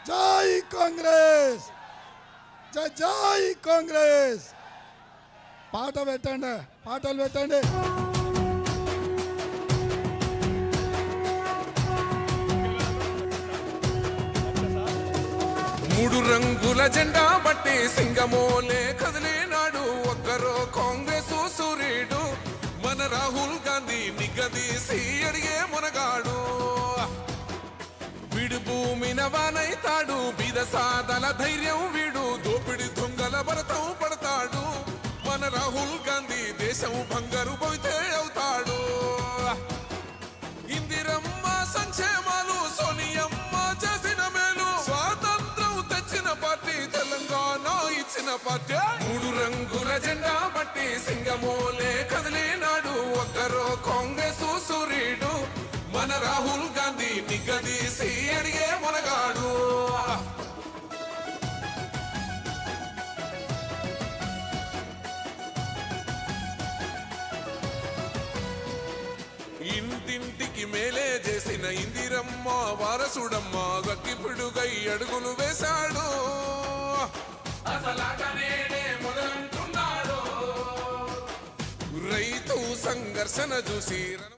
జై కాంగ్రెస్ జై జై కాంగ్రెస్ పాట పెట్టండి పాటలు పెట్టండి మూడు రంగుల జెండా బట్టి సింగమోలే కదిలినాడు ఒక్కరో కాంగ్రెస్ సూర్యుడు మన రాహుల్ గాంధీ నిగదీసి అడిగే మునగాడు వీడు భూమిన వానైతాడు బీద సాదల ధైర్యం వీడు దోపిడి దొంగల భరతం పడతాడు మన రాహుల్ గాంధీ దేశం బంగారు పోయితే అవుతాడు ఇందిరమ్మ సంక్షేమాలు సోనియమ్మ చేసిన మేలు స్వాతంత్రం తెచ్చిన పార్టీ తెలంగాణ ఇచ్చిన పార్టీ మూడు రంగుల జెండా బట్టి సింగమోలే కదిలినాడు ఒక్కరో కాంగ్రెస్ సూర్యుడు మన రాహుల్ గాంధీ నిగదీసి అడిగే మునగాడు ఇంటింటికి మేలే చేసిన ఇందిరమ్మ వారసుడమ్మ గక్కిపిడుగై అడుగులు వేశాడు అసలాటనేడే మొదలంటున్నాడు రైతు సంఘర్షణ చూసి రణం